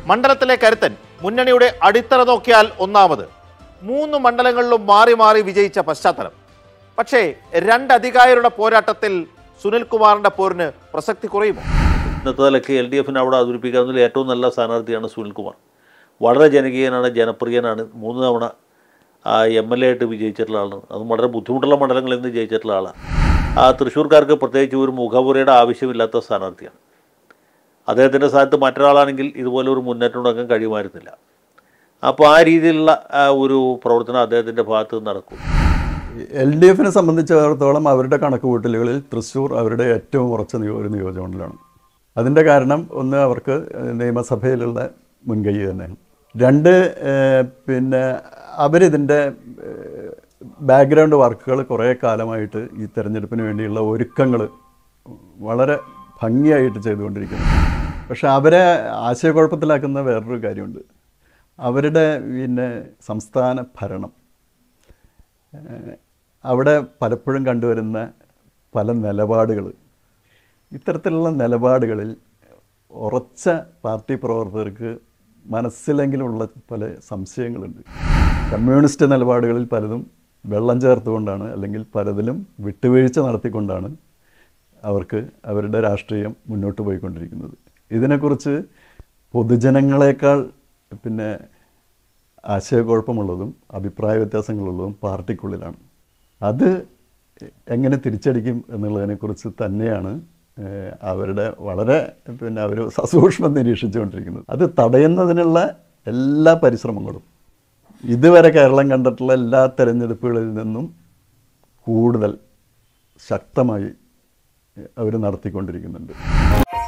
മണ്ഡലത്തിലെ കരുത്തൻ മുന്നണിയുടെ അടിത്തറ നോക്കിയാൽ ഒന്നാമത് മൂന്ന് മണ്ഡലങ്ങളിലും മാറി മാറി വിജയിച്ച പശ്ചാത്തലം പക്ഷേ രണ്ട് അധികാരികളുടെ പോരാട്ടത്തിൽ സുനിൽകുമാറിന്റെ പോരിന് പ്രസക്തി കുറയുമോ ഇന്നത്തെ നിലയ്ക്ക് എൽ ഡി എഫിനെ അവിടെ അവതരിപ്പിക്കാവുന്നതിൽ ഏറ്റവും നല്ല സ്ഥാനാർത്ഥിയാണ് സുനിൽകുമാർ വളരെ ജനകീയനാണ് ജനപ്രിയനാണ് മൂന്ന് തവണ എം എൽ എ ആയിട്ട് വിജയിച്ചിട്ടുള്ള ആളാണ് അതും വളരെ ബുദ്ധിമുട്ടുള്ള മണ്ഡലങ്ങളിൽ നിന്ന് ജയിച്ചിട്ടുള്ള ആളാണ് ആ തൃശ്ശൂർക്കാർക്ക് പ്രത്യേകിച്ച് ഒരു മുഖപുരയുടെ ആവശ്യമില്ലാത്ത സ്ഥാനാർത്ഥിയാണ് അദ്ദേഹത്തിൻ്റെ സ്ഥാനത്ത് മറ്റൊരാളാണെങ്കിൽ ഇതുപോലെ ഒരു മുന്നേറ്റം ഉണ്ടാക്കാൻ കഴിയുമായിരുന്നില്ല അപ്പോൾ ആ രീതിയിലുള്ള ആ, ഒരു പ്രവർത്തനം അദ്ദേഹത്തിൻ്റെ ഭാഗത്ത് നിന്ന് നടക്കും എൽ ഡി എഫിനെ സംബന്ധിച്ചിടത്തോളം അവരുടെ കണക്കുകൂട്ടലുകളിൽ തൃശ്ശൂർ അവരുടെ ഏറ്റവും ഉറച്ച നിയോ ഒരു നിയോജകമണ്ഡലമാണ് അതിൻ്റെ കാരണം ഒന്ന് അവർക്ക് നിയമസഭയിലുള്ള മുൻകൈ തന്നെയാണ് രണ്ട് ഏഹ്, പിന്നെ അവരിതിൻ്റെ ബാക്ക്ഗ്രൗണ്ട് വർക്കുകൾ കുറേ കാലമായിട്ട് ഈ തെരഞ്ഞെടുപ്പിന് വേണ്ടിയുള്ള ഒരുക്കങ്ങൾ വളരെ ഭംഗിയായിട്ട് ചെയ്തുകൊണ്ടിരിക്കുന്നു പക്ഷെ അവരെ ആശയക്കുഴപ്പത്തിലാക്കുന്ന വേറൊരു കാര്യമുണ്ട് അവരുടെ പിന്നെ സംസ്ഥാന ഭരണം ഏഹ് അവിടെ പലപ്പോഴും കണ്ടുവരുന്ന പല നിലപാടുകൾ ഇത്തരത്തിലുള്ള നിലപാടുകളിൽ ഉറച്ച പാർട്ടി പ്രവർത്തകർക്ക് മനസ്സിലെങ്കിലുള്ള പല സംശയങ്ങളുണ്ട് കമ്മ്യൂണിസ്റ്റ് നിലപാടുകളിൽ പലതും വെള്ളം ചേർത്തുകൊണ്ടാണ് അല്ലെങ്കിൽ പലതിലും വിട്ടുവീഴ്ച നടത്തിക്കൊണ്ടാണ് അവർക്ക് അവരുടെ രാഷ്ട്രീയം മുന്നോട്ട് പോയിക്കൊണ്ടിരിക്കുന്നത് ഇതിനെക്കുറിച്ച് പൊതുജനങ്ങളെക്കാൾ പിന്നെ ആശയക്കുഴപ്പമുള്ളതും അഭിപ്രായ വ്യത്യാസങ്ങളുള്ളതും പാർട്ടിക്കുള്ളിലാണ് അത് എങ്ങനെ തിരിച്ചടിക്കും എന്നുള്ളതിനെക്കുറിച്ച് തന്നെയാണ് ഏഹ്, അവരുടെ വളരെ പിന്നെ അവർ സസൂക്ഷ്മം നിരീക്ഷിച്ചുകൊണ്ടിരിക്കുന്നത് അത് തടയുന്നതിനുള്ള എല്ലാ പരിശ്രമങ്ങളും ഇതുവരെ കേരളം കണ്ടിട്ടുള്ള എല്ലാ തെരഞ്ഞെടുപ്പുകളിൽ നിന്നും കൂടുതൽ ശക്തമായി അവർ നടത്തിക്കൊണ്ടിരിക്കുന്നുണ്ട്